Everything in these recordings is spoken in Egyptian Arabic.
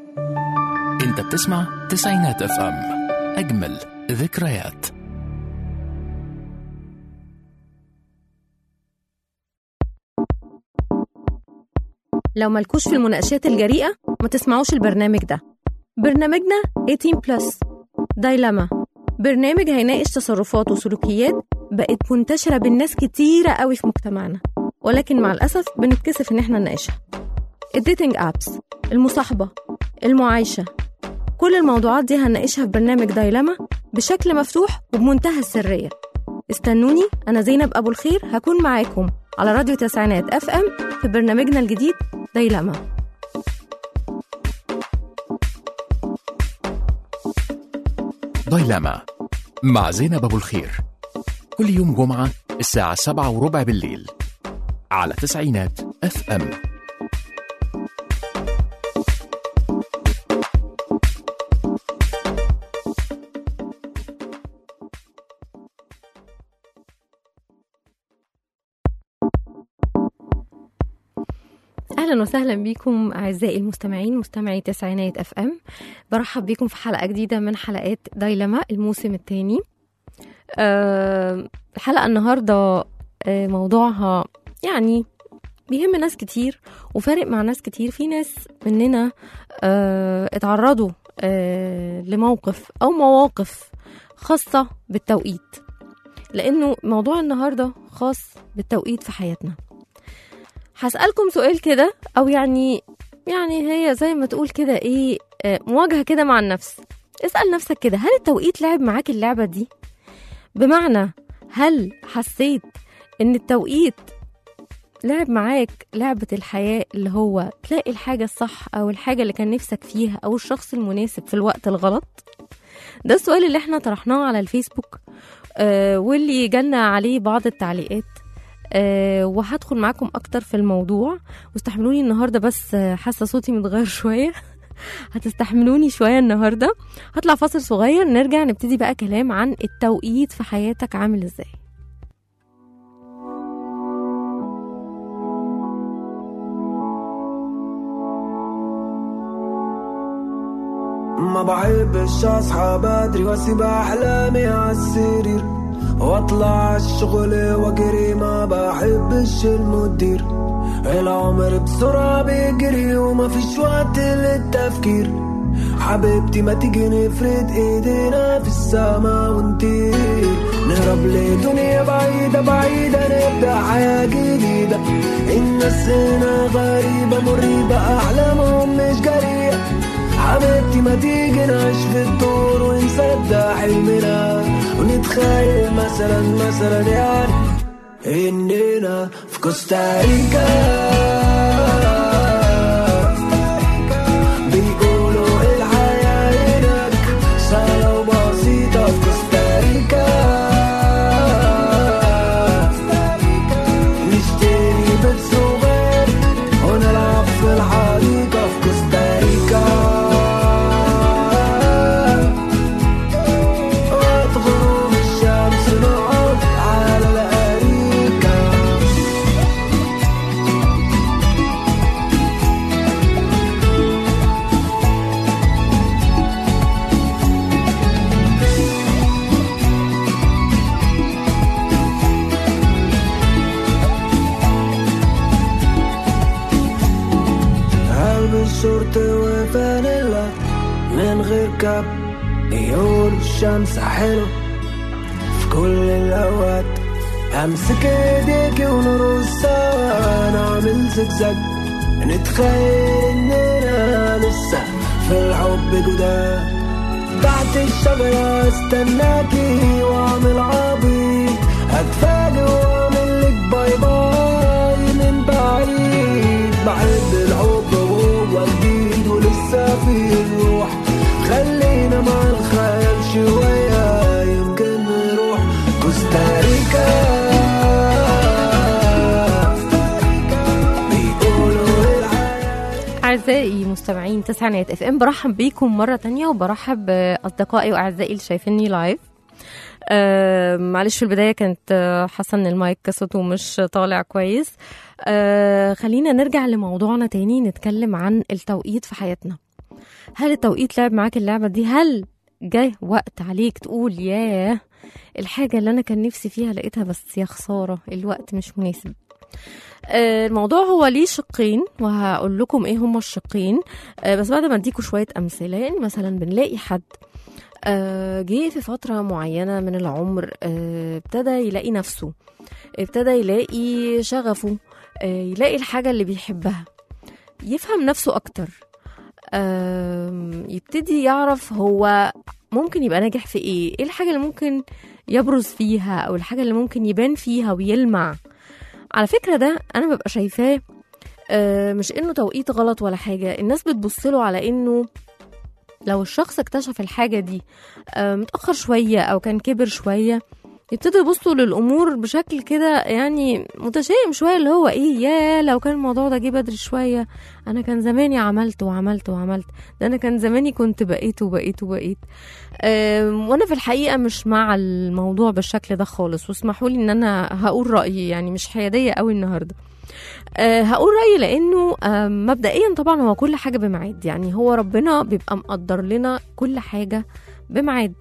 انت بتسمع تسعينات اف ام اجمل ذكريات لو مالكوش في المناقشات الجريئة ما تسمعوش البرنامج ده برنامجنا 18 بلس دايلاما برنامج هيناقش تصرفات وسلوكيات بقت منتشرة بين ناس كتيرة قوي في مجتمعنا ولكن مع الأسف بنتكسف إن احنا نناقشها الديتنج أبس المصاحبة المعايشة كل الموضوعات دي هنناقشها في برنامج دايلاما بشكل مفتوح وبمنتهى السرية استنوني أنا زينب أبو الخير هكون معاكم على راديو تسعينات اف ام في برنامجنا الجديد دايلاما دايلاما مع زينب ابو الخير كل يوم جمعة الساعة سبعة وربع بالليل على تسعينات اف ام اهلا وسهلا بكم اعزائي المستمعين مستمعي تسعينات اف ام برحب بكم في حلقه جديده من حلقات دايلما الموسم الثاني أه الحلقه النهارده أه موضوعها يعني بيهم ناس كتير وفارق مع ناس كتير في ناس مننا أه اتعرضوا أه لموقف او مواقف خاصه بالتوقيت لانه موضوع النهارده خاص بالتوقيت في حياتنا هسألكم سؤال كده أو يعني يعني هي زي ما تقول كده إيه آه، مواجهة كده مع النفس اسأل نفسك كده هل التوقيت لعب معاك اللعبة دي؟ بمعنى هل حسيت إن التوقيت لعب معاك لعبة الحياة اللي هو تلاقي الحاجة الصح أو الحاجة اللي كان نفسك فيها أو الشخص المناسب في الوقت الغلط؟ ده السؤال اللي احنا طرحناه على الفيسبوك آه واللي جالنا عليه بعض التعليقات آه وهدخل معاكم اكتر في الموضوع واستحملوني النهارده بس آه، حاسه صوتي متغير شويه هتستحملوني شويه النهارده هطلع فاصل صغير نرجع نبتدي بقى كلام عن التوقيت في حياتك عامل ازاي ما بحبش اصحى بدري واسيب احلامي عالسرير واطلع الشغل واجري ما بحبش المدير العمر بسرعة بيجري وما فيش وقت للتفكير حبيبتي ما تيجي نفرد ايدينا في السما ونطير نهرب لدنيا بعيدة بعيدة نبدأ حياة جديدة الناس هنا غريبة مريبة أحلامهم مش جريئة حبيبتي ما تيجي نعيش في الدور ونصدق حلمنا ونتخيل مثلا مثلا يعني اننا في كوستاريكا بيقولوا الحياة هناك سهلة وبسيطة في كوستاريكا نشتري بيت صغير ونلعب في الحديقة في كوستاريكا وقت غروب الشمس نقعد على الأريكة هلبس شورت وفانيلا من غير كاب يقول الشمس حلو في كل الأوقات أمسك ايديكي ونرقص سوا نعمل زجزاج نتخيل إننا لسه في الحب جداد تحت الشجرة استناكي واعمل عبيط هتفاجئ واعمل لك باي باي من بعيد بحب الحب وهو جديد ولسه فيه الروح خلينا مع الخيال شوية يمكن نروح كوستاريكا بيقولوا الحياة اعزائي مستمعين تسعينات اف ام برحب بيكم مره تانية وبرحب باصدقائي واعزائي اللي شايفيني لايف آه معلش في البدايه كانت آه، حاسه ان المايك صوته مش طالع كويس آه خلينا نرجع لموضوعنا تاني نتكلم عن التوقيت في حياتنا هل التوقيت لعب معاك اللعبة دي هل جه وقت عليك تقول ياه الحاجة اللي أنا كان نفسي فيها لقيتها بس يا خسارة الوقت مش مناسب آه، الموضوع هو ليه شقين وهقول لكم ايه هما الشقين آه، بس بعد ما اديكوا شوية أمثلة يعني مثلا بنلاقي حد آه، جه في فترة معينة من العمر آه، ابتدى يلاقي نفسه ابتدى يلاقي شغفه آه، يلاقي الحاجة اللي بيحبها يفهم نفسه أكتر آم، يبتدي يعرف هو ممكن يبقى ناجح في ايه ايه الحاجة اللي ممكن يبرز فيها او الحاجة اللي ممكن يبان فيها ويلمع على فكرة ده انا ببقى شايفاه آه، مش انه توقيت غلط ولا حاجة الناس بتبصله على انه لو الشخص اكتشف الحاجة دي آه، متأخر شوية او كان كبر شوية يبتدوا يبصوا للامور بشكل كده يعني متشائم شويه اللي هو ايه يا لو كان الموضوع ده جه بدري شويه انا كان زماني عملت وعملت وعملت ده انا كان زماني كنت بقيت وبقيت وبقيت أم، وانا في الحقيقه مش مع الموضوع بالشكل ده خالص واسمحوا لي ان انا هقول رايي يعني مش حياديه قوي النهارده أه هقول رايي لانه أم، مبدئيا طبعا هو كل حاجه بميعاد يعني هو ربنا بيبقى مقدر لنا كل حاجه بميعاد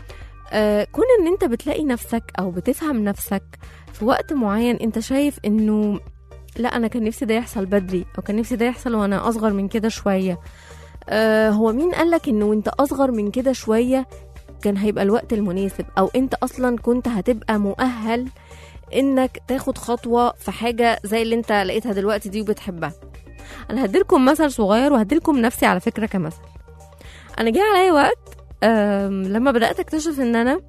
آه، كون ان انت بتلاقي نفسك او بتفهم نفسك في وقت معين انت شايف انه لا انا كان نفسي ده يحصل بدري او كان نفسي ده يحصل وانا اصغر من كده شويه آه هو مين قالك انه انت اصغر من كده شويه كان هيبقى الوقت المناسب او انت اصلا كنت هتبقى مؤهل انك تاخد خطوه في حاجه زي اللي انت لقيتها دلوقتي دي وبتحبها انا هديلكم مثل صغير وهديلكم نفسي على فكره كمثل انا جه عليا وقت أم، لما بدأت أكتشف إن أنا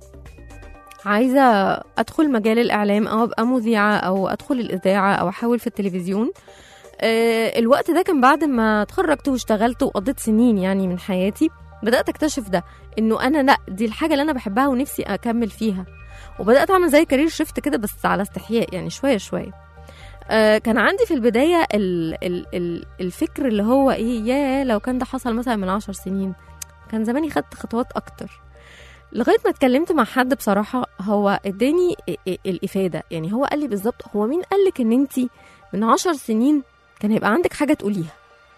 عايزة أدخل مجال الإعلام أو أبقى مذيعة أو أدخل الإذاعة أو أحاول في التلفزيون أه، الوقت ده كان بعد ما اتخرجت واشتغلت وقضيت سنين يعني من حياتي بدأت أكتشف ده إنه أنا لأ دي الحاجة اللي أنا بحبها ونفسي أكمل فيها وبدأت أعمل زي كارير شيفت كده بس على استحياء يعني شوية شوية آه، كان عندي في البداية ال ال ال الفكر اللي هو إيه يا لو كان ده حصل مثلا من عشر سنين كان زماني خدت خطوات اكتر لغايه ما اتكلمت مع حد بصراحه هو اداني ا- ا- الافاده يعني هو قال لي بالظبط هو مين قالك ان انت من عشر سنين كان هيبقى عندك حاجه تقوليها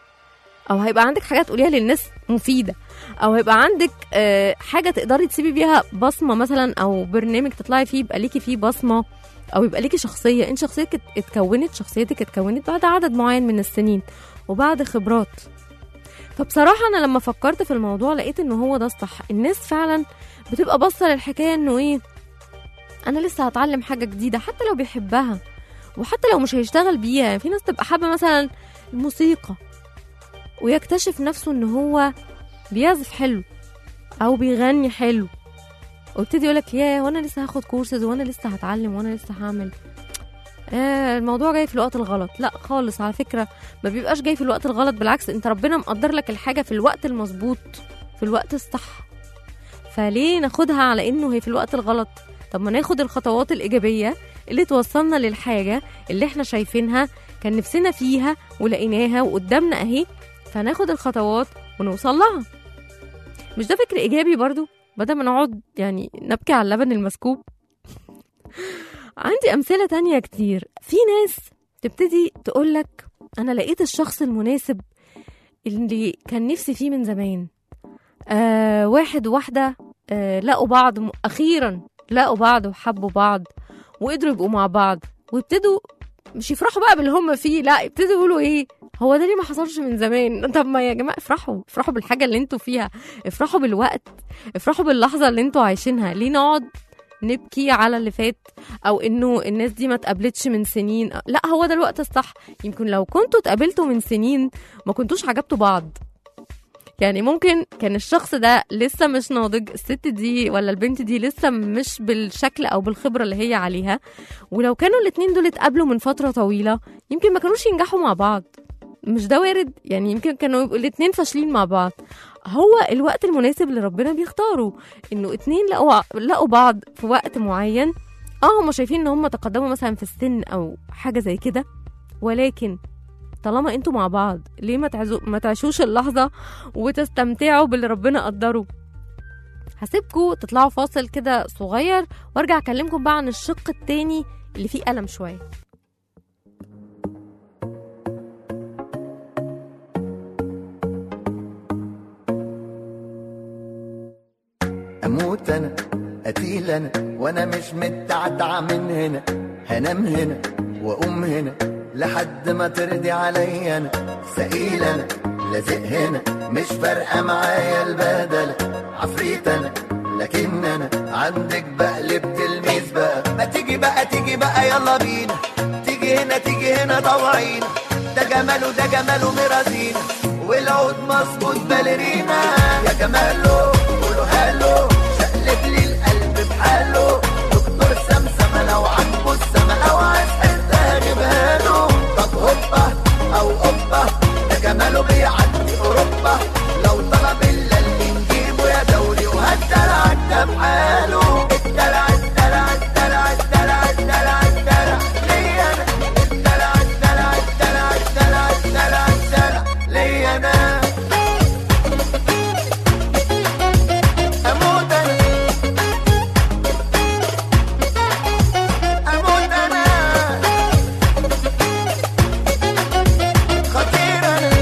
او هيبقى عندك حاجه تقوليها للناس مفيده او هيبقى عندك آه، حاجه تقدري تسيبي بيها بصمه مثلا او برنامج تطلعي فيه يبقى ليكي فيه بصمه او يبقى ليكي شخصيه انت شخصيتك ات- اتكونت شخصيتك اتكونت بعد عدد معين من السنين وبعد خبرات فبصراحة أنا لما فكرت في الموضوع لقيت إن هو ده الصح الناس فعلا بتبقى باصة للحكاية إنه إيه أنا لسه هتعلم حاجة جديدة حتى لو بيحبها وحتى لو مش هيشتغل بيها يعني في ناس تبقى حابة مثلا الموسيقى ويكتشف نفسه إن هو بيعزف حلو أو بيغني حلو ويبتدي يقولك يا وانا لسه هاخد كورسز وانا لسه هتعلم وانا لسه هعمل آه الموضوع جاي في الوقت الغلط لا خالص على فكرة ما بيبقاش جاي في الوقت الغلط بالعكس انت ربنا مقدر لك الحاجة في الوقت المظبوط في الوقت الصح فليه ناخدها على انه هي في الوقت الغلط طب ما ناخد الخطوات الإيجابية اللي توصلنا للحاجة اللي احنا شايفينها كان نفسنا فيها ولقيناها وقدامنا اهي فناخد الخطوات ونوصل لها مش ده فكر إيجابي برضو بدل ما نقعد يعني نبكي على اللبن المسكوب عندي أمثلة تانية كتير في ناس تبتدي تقولك أنا لقيت الشخص المناسب اللي كان نفسي فيه من زمان آه واحد وواحدة آه لقوا بعض م- أخيرا لقوا بعض وحبوا بعض وقدروا يبقوا مع بعض ويبتدوا مش يفرحوا بقى باللي هم فيه لا يبتدوا يقولوا ايه هو ده ليه ما حصلش من زمان طب ما يا جماعه افرحوا افرحوا بالحاجه اللي انتوا فيها افرحوا بالوقت افرحوا باللحظه اللي انتوا عايشينها ليه نقعد نبكي على اللي فات او انه الناس دي ما اتقابلتش من سنين لا هو ده الوقت الصح يمكن لو كنتوا اتقابلتوا من سنين ما كنتوش عجبتوا بعض يعني ممكن كان الشخص ده لسه مش ناضج الست دي ولا البنت دي لسه مش بالشكل او بالخبره اللي هي عليها ولو كانوا الاتنين دول اتقابلوا من فتره طويله يمكن ما كانوش ينجحوا مع بعض مش ده وارد يعني يمكن كانوا يبقوا الاتنين فاشلين مع بعض هو الوقت المناسب اللي ربنا بيختاره انه اتنين لقوا لقوا بعض في وقت معين اه هم شايفين ان هم تقدموا مثلا في السن او حاجه زي كده ولكن طالما انتوا مع بعض ليه ما تعزو ما تعيشوش اللحظه وتستمتعوا باللي ربنا قدره هسيبكم تطلعوا فاصل كده صغير وارجع اكلمكم بقى عن الشق التاني اللي فيه ألم شويه اموت انا قتيل انا وانا مش متعتع من هنا هنام هنا واقوم هنا لحد ما ترضي عليا انا سئيل انا لازق هنا مش فارقه معايا البدله عفريت انا لكن انا عندك بقلب تلميذ بقى ما تيجي بقى تيجي بقى يلا بينا تيجي هنا تيجي هنا طوعينا ده جماله ده جماله مرازينا والعود مظبوط باليرينا يا جماله قولوا هالو شقلب لي القلب بحاله دكتور سمسم لو عاجبه السما او عايز حته هجيبها له طب هوبا او اوبا ده جماله بيعدي اوروبا لو طلب الا اللي نجيبه يا دولي وهالدلع ده بحاله الدلع الدلع الدلع الدلع الدلع الدلع ليا انا الدلع الدلع الدلع الدلع الدلع الدلع ليا انا اموت انا اموت انا خطير انا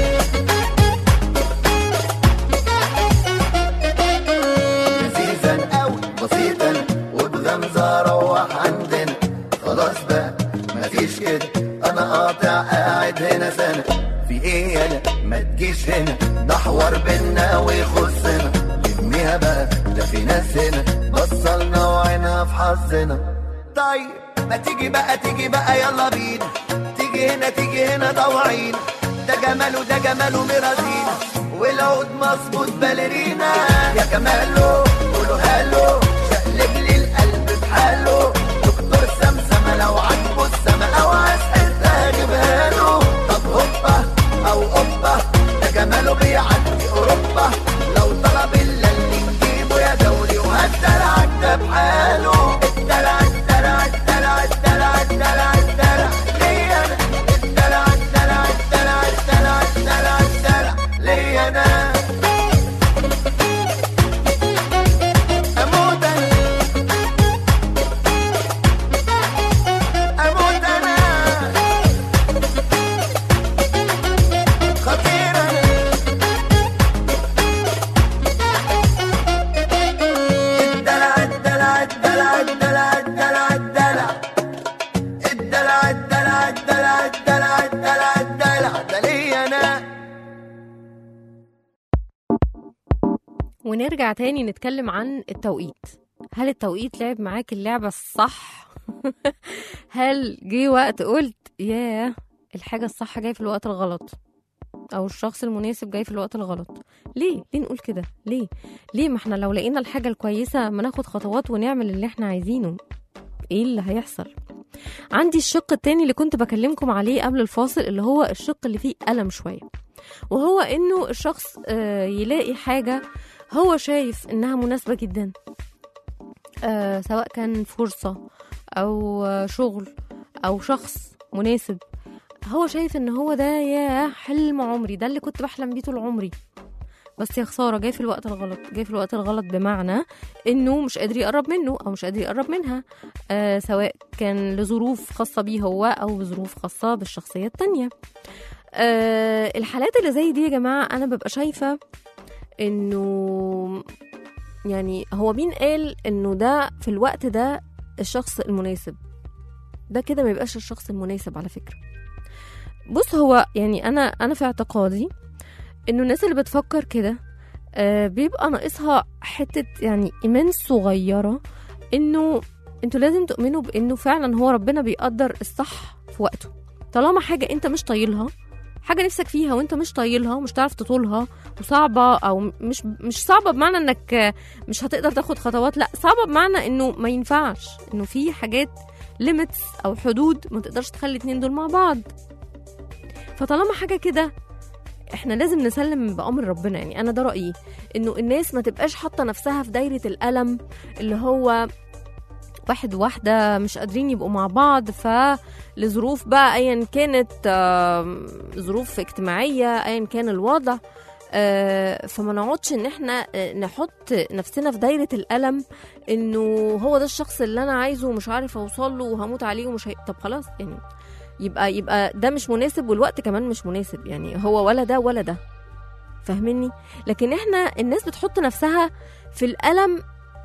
لذيذا أوي بسيطا وبغمزة روح عندنا خلاص بقى مفيش كده أنا قاطع قاعد هنا سنة في إيه أنا ما تجيش هنا ده حوار بينا ويخصنا لميها بقى ده في ناس هنا بصلنا وعينها في حظنا طيب ما تيجي بقى تيجي بقى يلا بينا تيجي هنا تيجي هنا طوعينا ده جماله ده جماله مرازينا والعود مظبوط باليرينا يا جماله قولوا هالو شقلب لي القلب بحاله دكتور سمسم لو عاجبه السما او عايز حته هجيبها له طب هوبا او اوبا ده جماله بيعدي اوروبا لو طلب الا اللي نجيبه يا دولي وهالدلع ده بحاله الدلع الدلع الدلع الدلع الدلع الدلع ليا انا الدلع الدلع الدلع الدلع الدلع الدلع ليا انا اموت انا اموت انا خطير انا الدلع الدلع الدلع الدلع الدلع الدلع الدلع الدلع الدلع الدلع الدلع الدلع ده ليا انا ونرجع تاني نتكلم عن التوقيت هل التوقيت لعب معاك اللعبة الصح؟ هل جه وقت قلت ياه الحاجة الصح جاية في الوقت الغلط أو الشخص المناسب جاي في الوقت الغلط ليه؟ ليه نقول كده؟ ليه؟ ليه ما احنا لو لقينا الحاجة الكويسة ما ناخد خطوات ونعمل اللي احنا عايزينه ايه اللي هيحصل؟ عندي الشق التاني اللي كنت بكلمكم عليه قبل الفاصل اللي هو الشق اللي فيه ألم شوية وهو انه الشخص آه، يلاقي حاجة هو شايف انها مناسبة جدا آه، سواء كان فرصة او آه، شغل او شخص مناسب هو شايف ان هو ده يا حلم عمري ده اللي كنت بحلم بيه طول عمري بس يا خساره جاي في الوقت الغلط جاي في الوقت الغلط بمعنى انه مش قادر يقرب منه او مش قادر يقرب منها آه سواء كان لظروف خاصه بيه هو او بظروف خاصه بالشخصيه التانية آه الحالات اللي زي دي يا جماعه انا ببقى شايفه انه يعني هو مين قال انه ده في الوقت ده الشخص المناسب ده كده ما يبقاش الشخص المناسب على فكره بص هو يعني انا انا في اعتقادي انه الناس اللي بتفكر كده آه بيبقى ناقصها حته يعني ايمان صغيره انه انتوا لازم تؤمنوا بانه فعلا هو ربنا بيقدر الصح في وقته طالما حاجه انت مش طايلها حاجه نفسك فيها وانت مش طايلها ومش تعرف تطولها وصعبه او مش مش صعبه بمعنى انك مش هتقدر تاخد خطوات لا صعبه بمعنى انه ما ينفعش انه في حاجات ليميتس او حدود ما تقدرش تخلي الاتنين دول مع بعض فطالما حاجه كده احنا لازم نسلم بامر ربنا يعني انا ده رايي انه الناس ما تبقاش حاطه نفسها في دايره الالم اللي هو واحد وواحدة مش قادرين يبقوا مع بعض فلظروف بقى أيا كانت آم، ظروف اجتماعية أيا كان الوضع آه، فما نقعدش ان احنا آه، نحط نفسنا في دايرة الألم انه هو ده الشخص اللي انا عايزه ومش عارف اوصل له وهموت عليه ومش هي... طب خلاص يعني يبقى يبقى ده مش مناسب والوقت كمان مش مناسب يعني هو ولا ده ولا ده فاهمني لكن احنا الناس بتحط نفسها في الألم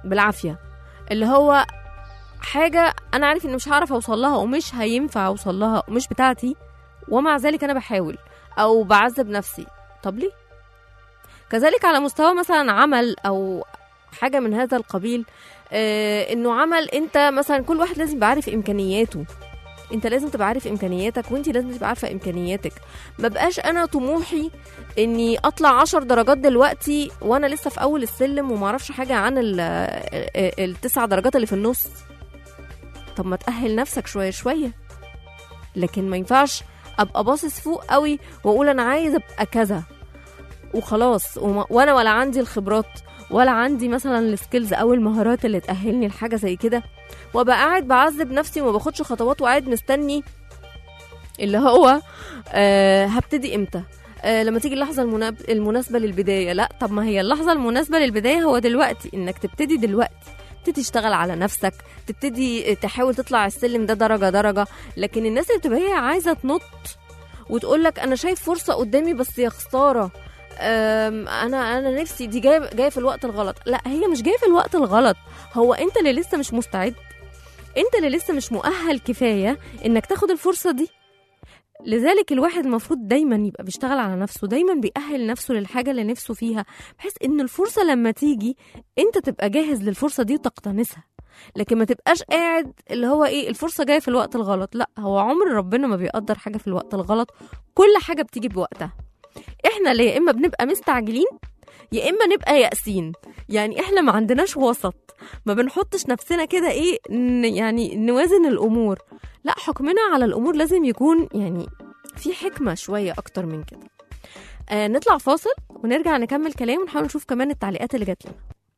بالعافيه اللي هو حاجه انا عارف اني مش هعرف اوصل لها ومش هينفع اوصل لها ومش بتاعتي ومع ذلك انا بحاول او بعذب نفسي طب ليه كذلك على مستوى مثلا عمل او حاجه من هذا القبيل آه انه عمل انت مثلا كل واحد لازم يبقى عارف امكانياته انت لازم تبقى عارف امكانياتك وانت لازم تبقى عارفه امكانياتك ما بقاش انا طموحي اني اطلع عشر درجات دلوقتي وانا لسه في اول السلم وما اعرفش حاجه عن ال- ال- التسع درجات اللي في النص طب ما تاهل نفسك شويه شويه لكن ما ينفعش ابقى باصص فوق قوي واقول انا عايز ابقى كذا وخلاص وما وانا ولا عندي الخبرات ولا عندي مثلا السكيلز او المهارات اللي تاهلني لحاجه زي كده وابقى قاعد بعذب نفسي وما باخدش خطوات وقاعد مستني اللي هو آه هبتدي امتى آه لما تيجي اللحظه المناب- المناسبه للبدايه لا طب ما هي اللحظه المناسبه للبدايه هو دلوقتي انك تبتدي دلوقتي تبتدي تشتغل على نفسك تبتدي تحاول تطلع السلم ده درجه درجه لكن الناس اللي بتبقى هي عايزه تنط وتقول لك انا شايف فرصه قدامي بس يا خساره أم، انا انا نفسي دي جايه جايه في الوقت الغلط لا هي مش جايه في الوقت الغلط هو انت اللي لسه مش مستعد انت اللي لسه مش مؤهل كفايه انك تاخد الفرصه دي لذلك الواحد المفروض دايما يبقى بيشتغل على نفسه دايما بيأهل نفسه للحاجة اللي نفسه فيها بحيث ان الفرصة لما تيجي انت تبقى جاهز للفرصة دي وتقتنصها لكن ما تبقاش قاعد اللي هو ايه الفرصة جاية في الوقت الغلط لا هو عمر ربنا ما بيقدر حاجة في الوقت الغلط كل حاجة بتيجي بوقتها احنا اللي يا اما بنبقى مستعجلين يا اما نبقى يائسين يعني احنا ما عندناش وسط ما بنحطش نفسنا كده ايه ن- يعني نوازن الامور لا حكمنا على الامور لازم يكون يعني في حكمه شويه اكتر من كده آه نطلع فاصل ونرجع نكمل كلام ونحاول نشوف كمان التعليقات اللي جات لنا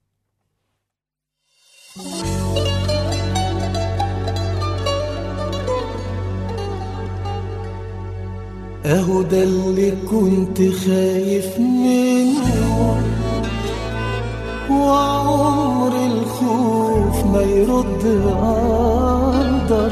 اهو ده اللي كنت خايف منه وعمر الخوف ما يرد قدر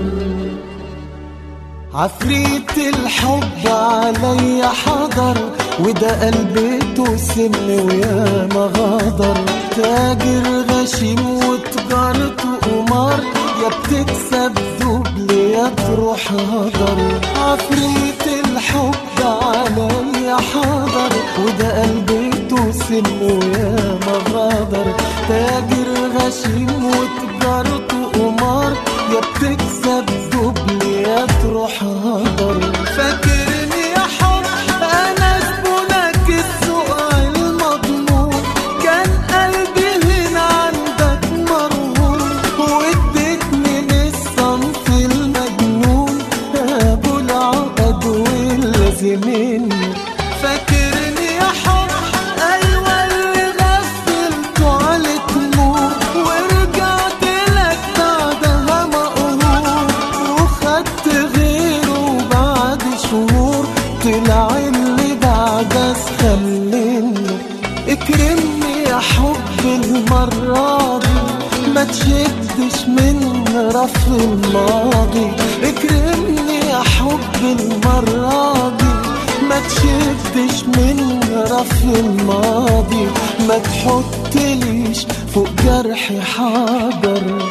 عفريت الحب عليا حضر وده قلبته سم ويا ما غدر تاجر غشيم وتجارته قمار يا بتكسب دبل يا تروح هدر عفريت الحب عليا حضر وده قلبته سم ويا ما غدر تاجر غشيم وتجارته قمار يا بتكسب دبل يا تروح هدر فاكرني يا حب انا زبونك السوق المضمون كان قلبي هنا عندك مرهون واديتني للصنف المجنون ابو العقد واللازمني فاكرني يا حب ايوه اللي غفلت عليك نور ورجعت لك بعدها مقهور وخدت غيره بعد شهور طلع اللي بعد اسخن منه اكرمني يا حب المرة دي ما تشدش من رف الماضي اكرمني يا حب المرة دي ما تشدش من رف الماضي ما تحطليش فوق جرحي حجر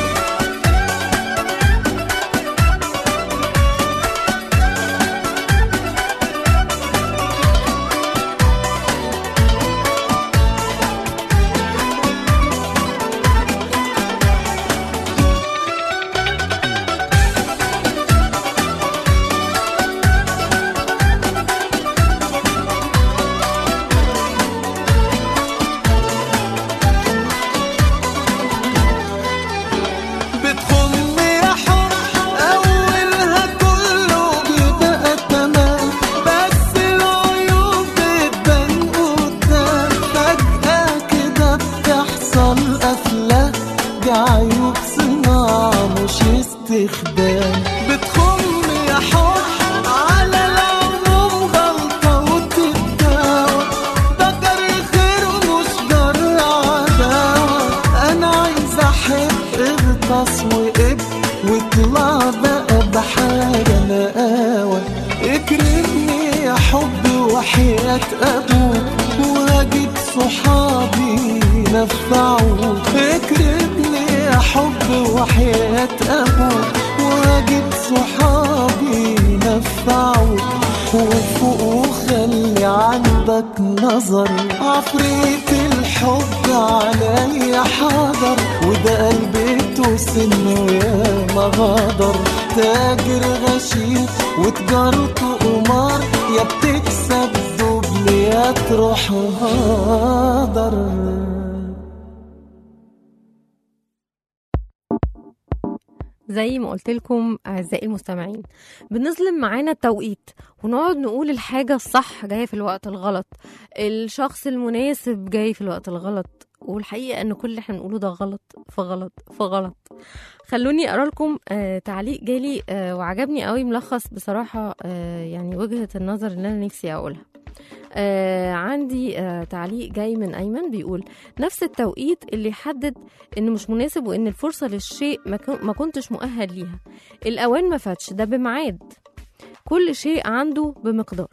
بتخم يا حب أولها كله بيبقى تمام بس العيوب بتبان قدام فجأة كده بتحصل قفلة دي عيوب صناعة مش استخدام بتخم يا حب على العموم غلطة وتتداوى ده جري خير مش جرى عداوة أنا عايز أحب اغطس وقب واطلع بقى بحاجة نقاوة اكرمني يا حب وحياة أبوك وهجيب صحابي نفعوك وحياة أبوك واجب صحابي نفعوك وفوق وخلي عندك نظر عفريت الحب علي حاضر وده قلبي توسنه يا مغادر تاجر غشيم وتجارته قمار يا بتكسب دبل يا تروح هادر زي ما قلت لكم اعزائي المستمعين بنظلم معانا التوقيت ونقعد نقول الحاجه الصح جايه في الوقت الغلط الشخص المناسب جاي في الوقت الغلط والحقيقه ان كل اللي احنا بنقوله ده غلط فغلط فغلط خلوني اقرا لكم آه تعليق جالي آه وعجبني قوي ملخص بصراحه آه يعني وجهه النظر اللي انا نفسي اقولها آه عندي آه تعليق جاي من ايمن بيقول نفس التوقيت اللي يحدد انه مش مناسب وان الفرصه للشيء ما, كن- ما كنتش مؤهل ليها الاوان ما فاتش ده بميعاد كل شيء عنده بمقدار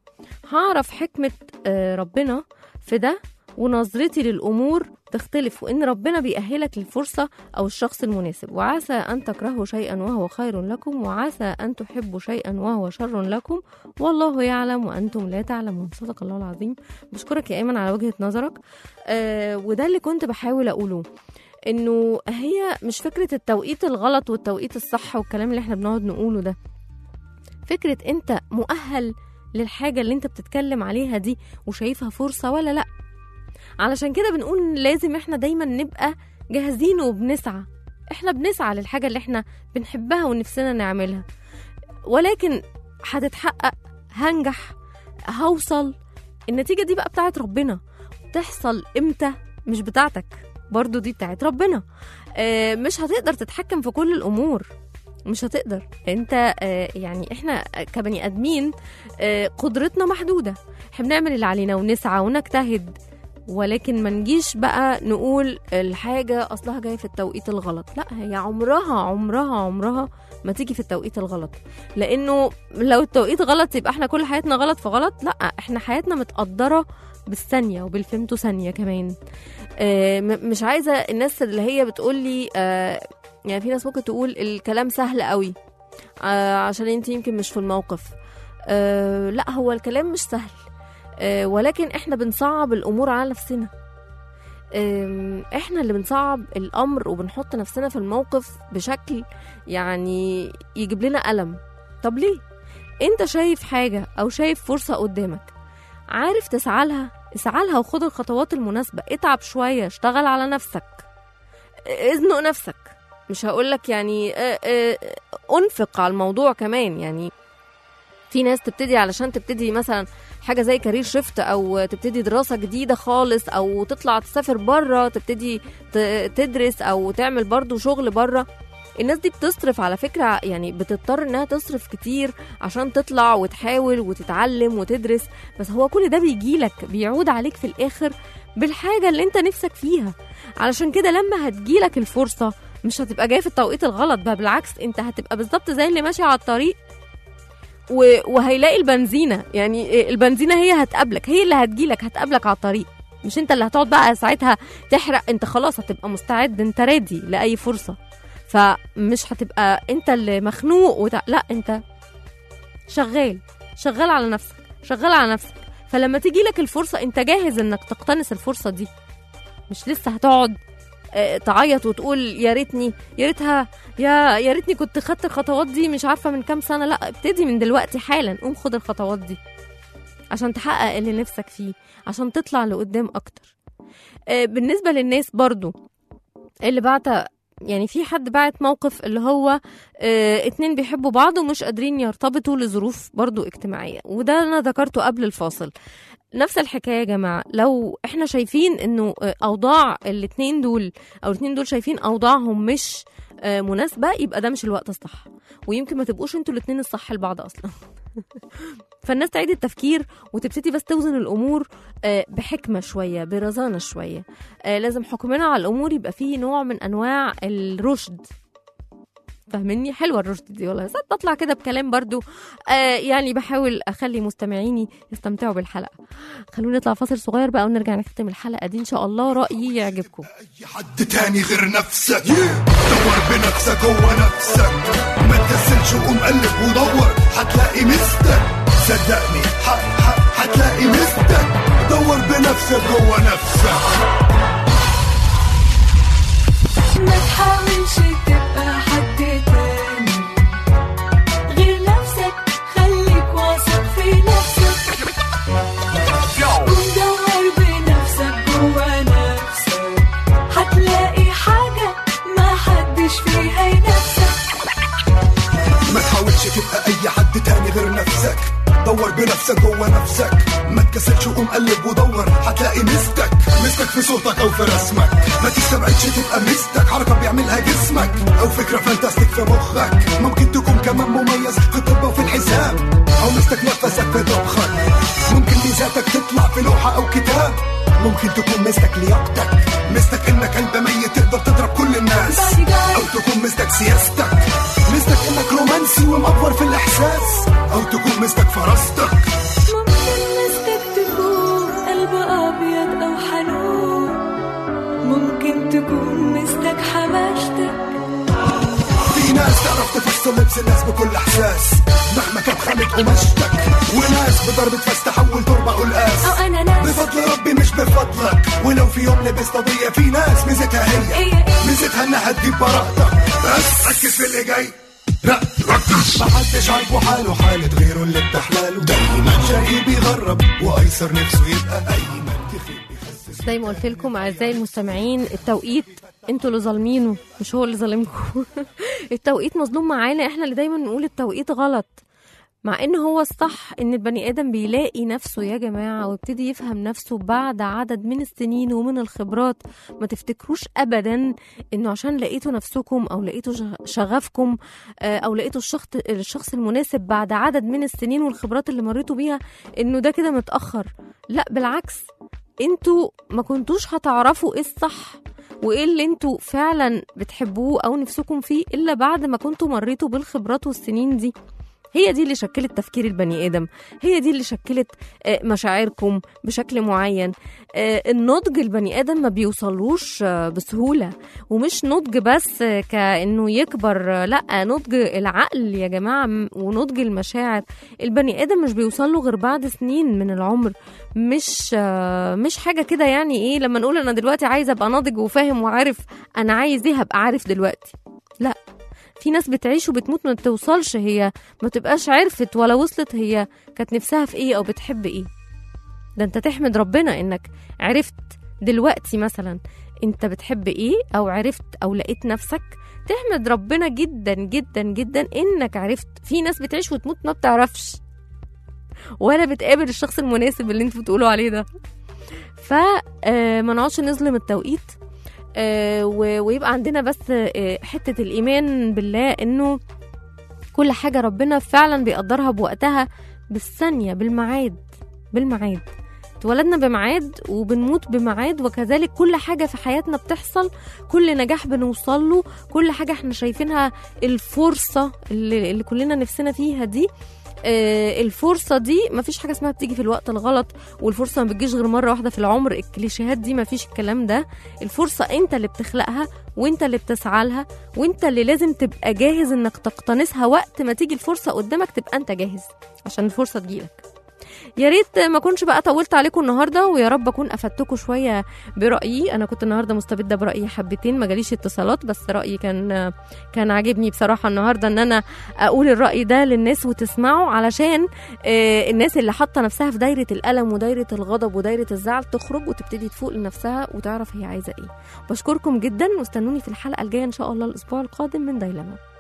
هعرف حكمه آه ربنا في ده ونظرتي للامور تختلف وان ربنا بيأهلك للفرصه او الشخص المناسب وعسى ان تكرهوا شيئا وهو خير لكم وعسى ان تحبوا شيئا وهو شر لكم والله يعلم وانتم لا تعلمون صدق الله العظيم بشكرك يا ايمن على وجهه نظرك آه وده اللي كنت بحاول اقوله انه هي مش فكره التوقيت الغلط والتوقيت الصح والكلام اللي احنا بنقعد نقوله ده فكره انت مؤهل للحاجه اللي انت بتتكلم عليها دي وشايفها فرصه ولا لا علشان كده بنقول لازم احنا دايما نبقى جاهزين وبنسعى احنا بنسعى للحاجه اللي احنا بنحبها ونفسنا نعملها ولكن هتتحقق هنجح هوصل النتيجة دي بقى بتاعت ربنا تحصل امتى مش بتاعتك برضو دي بتاعت ربنا آه، مش هتقدر تتحكم في كل الأمور مش هتقدر انت آه، يعني احنا كبني ادمين آه، قدرتنا محدوده احنا بنعمل اللي علينا ونسعى ونجتهد ولكن ما نجيش بقى نقول الحاجه اصلها جايه في التوقيت الغلط لا هي عمرها عمرها عمرها ما تيجي في التوقيت الغلط لانه لو التوقيت غلط يبقى احنا كل حياتنا غلط فغلط لا احنا حياتنا متقدره بالثانيه وبالفيمتو ثانيه كمان آه م- مش عايزه الناس اللي هي بتقول لي آه يعني في ناس ممكن تقول الكلام سهل قوي آه عشان انت يمكن مش في الموقف آه لا هو الكلام مش سهل آه ولكن احنا بنصعب الامور على نفسنا آم، احنا اللي بنصعب الامر وبنحط نفسنا في الموقف بشكل يعني يجيب لنا الم طب ليه انت شايف حاجه او شايف فرصه قدامك عارف تسعى لها اسعى لها وخد الخطوات المناسبه اتعب شويه اشتغل على نفسك ازنق نفسك مش هقولك يعني اه، اه، انفق على الموضوع كمان يعني في ناس تبتدي علشان تبتدي مثلا حاجه زي كارير شيفت او تبتدي دراسه جديده خالص او تطلع تسافر بره تبتدي ت- تدرس او تعمل برضو شغل بره الناس دي بتصرف على فكرة يعني بتضطر انها تصرف كتير عشان تطلع وتحاول وتتعلم وتدرس بس هو كل ده بيجيلك بيعود عليك في الاخر بالحاجة اللي انت نفسك فيها علشان كده لما هتجيلك الفرصة مش هتبقى جاي في التوقيت الغلط بقى بالعكس انت هتبقى بالظبط زي اللي ماشي على الطريق و... وهيلاقي البنزينة يعني البنزينة هي هتقابلك هي اللي هتجيلك هتقابلك على الطريق مش انت اللي هتقعد بقى ساعتها تحرق انت خلاص هتبقى مستعد انت رادي لأي فرصة فمش هتبقى انت اللي مخنوق وتع... لا انت شغال شغال على نفسك شغال على نفسك فلما تيجي لك الفرصة انت جاهز انك تقتنص الفرصة دي مش لسه هتقعد آه، تعيط وتقول يا ريتني يا ريتها يا يا ريتني كنت خدت الخطوات دي مش عارفه من كام سنه لا ابتدي من دلوقتي حالا قوم خد الخطوات دي عشان تحقق اللي نفسك فيه عشان تطلع لقدام اكتر آه، بالنسبه للناس برضو اللي بعت يعني في حد بعت موقف اللي هو اه اتنين بيحبوا بعض ومش قادرين يرتبطوا لظروف برضو اجتماعية وده انا ذكرته قبل الفاصل نفس الحكاية يا جماعة لو احنا شايفين انه آه، اوضاع الاتنين دول او الاتنين دول شايفين اوضاعهم مش آه، مناسبة يبقى ده مش الوقت الصح ويمكن ما تبقوش انتوا الاتنين الصح لبعض اصلا فالناس تعيد التفكير وتبتدي بس توزن الامور آه، بحكمة شوية برزانة شوية آه، لازم حكمنا على الامور يبقى فيه نوع من انواع الرشد فاهمني حلوه الرشد دي والله ساعات بطلع كده بكلام برضو آه يعني بحاول اخلي مستمعيني يستمتعوا بالحلقه خلونا نطلع فاصل صغير بقى ونرجع نختم الحلقه دي ان شاء الله رايي يعجبكم اي حد تاني غير نفسك دور بنفسك جوه نفسك ما تكسلش وقوم قلب ودور هتلاقي مستك صدقني ح- ح- هتلاقي مستك دور بنفسك جوه نفسك ما تحاولش تبقى حد تاني غير نفسك خليك واثق في نفسك ودور بنفسك جوا نفسك هتلاقي حاجة ما حدش فيها ينافسك ما تحاولش تبقى اي حد تاني غير نفسك دور بنفسك جوه نفسك ما تكسلش وقوم قلب ودور هتلاقي مستك مستك في صوتك او في رسمك ما تستبعدش تبقى مستك حركه بيعملها جسمك او فكره فانتاستيك في مخك ممكن تكون كمان مميز في الطب وفي الحساب او مستك نفسك في طبخك ممكن ميزاتك تطلع في لوحه او كتاب ممكن تكون مستك لياقتك مستك انك قلب ميت تقدر تضرب كل الناس او تكون مستك سياستك مستك انك رومانسي ومأفور في الاحساس او تكون مستك فراستك ممكن مستك تكون قلب أبيض أو حنون ممكن تكون مستك حماشتك في ناس تعرف تفصل لبس الناس بكل احساس مهما كانت خانت قماشتك وناس بضربة فاس تحول تربة قلقاس أو أنا ناس بفضل ربي مش بفضلك ولو في يوم لبست قضية في ناس ميزتها هي هي إيه؟ ميزتها انها تجيب براءتك بس ركز في اللي جاي لا ركز محدش عاجبه حاله حالة غيره اللي بتحلاله دايما شقي بيغرب وايسر نفسه يبقى ايمن تخيب بيخسس زي ما قلت لكم اعزائي المستمعين التوقيت انتوا اللي ظالمينه مش هو اللي ظالمكم التوقيت مظلوم معانا احنا اللي دايما نقول التوقيت غلط مع ان هو الصح ان البني ادم بيلاقي نفسه يا جماعه ويبتدي يفهم نفسه بعد عدد من السنين ومن الخبرات ما تفتكروش ابدا انه عشان لقيتوا نفسكم او لقيتوا شغ- شغفكم آه، او لقيتوا الشخص الشخص المناسب بعد عدد من السنين والخبرات اللي مريتوا بيها انه ده كده متاخر لا بالعكس انتوا ما كنتوش هتعرفوا ايه الصح وايه اللي انتوا فعلا بتحبوه او نفسكم فيه الا بعد ما كنتوا مريتوا بالخبرات والسنين دي هي دي اللي شكلت تفكير البني ادم هي دي اللي شكلت آه، مشاعركم بشكل معين آه، النضج البني ادم ما بيوصلوش آه، بسهوله ومش نضج بس آه، كانه يكبر آه، لا نضج العقل يا جماعه م- ونضج المشاعر البني ادم مش بيوصل له غير بعد سنين من العمر مش آه، مش حاجه كده يعني ايه لما نقول انا دلوقتي عايزه ابقى ناضج وفاهم وعارف انا عايز ايه هبقى عارف دلوقتي لا في ناس بتعيش وبتموت ما بتوصلش هي ما تبقاش عرفت ولا وصلت هي كانت نفسها في ايه او بتحب ايه ده انت تحمد ربنا انك عرفت دلوقتي مثلا انت بتحب ايه او عرفت او لقيت نفسك تحمد ربنا جدا جدا جدا انك عرفت في ناس بتعيش وتموت ما بتعرفش ولا بتقابل الشخص المناسب اللي انتوا بتقولوا عليه ده فما نقعدش نظلم التوقيت آه، و- ويبقى عندنا بس آه، حتة الإيمان بالله إنه كل حاجة ربنا فعلا بيقدرها بوقتها بالثانية بالميعاد بالميعاد اتولدنا بميعاد وبنموت بميعاد وكذلك كل حاجة في حياتنا بتحصل كل نجاح بنوصل له كل حاجة احنا شايفينها الفرصة اللي, اللي كلنا نفسنا فيها دي آه، الفرصة دي مفيش حاجة اسمها بتيجي في الوقت الغلط والفرصة ما بتجيش غير مرة واحدة في العمر الكليشيهات دي مفيش الكلام ده الفرصة انت اللي بتخلقها وانت اللي بتسعى لها وانت اللي لازم تبقى جاهز انك تقتنصها وقت ما تيجي الفرصة قدامك تبقى انت جاهز عشان الفرصة تجيلك يا ريت ما كنتش بقى طولت عليكم النهارده ويا رب اكون افدتكم شويه برايي انا كنت النهارده مستبده برايي حبتين ما جاليش اتصالات بس رايي كان كان عاجبني بصراحه النهارده ان انا اقول الراي ده للناس وتسمعه علشان آه، الناس اللي حاطه نفسها في دايره الالم ودايره الغضب ودايره الزعل تخرج وتبتدي تفوق لنفسها وتعرف هي عايزه ايه بشكركم جدا واستنوني في الحلقه الجايه ان شاء الله الاسبوع القادم من دايلما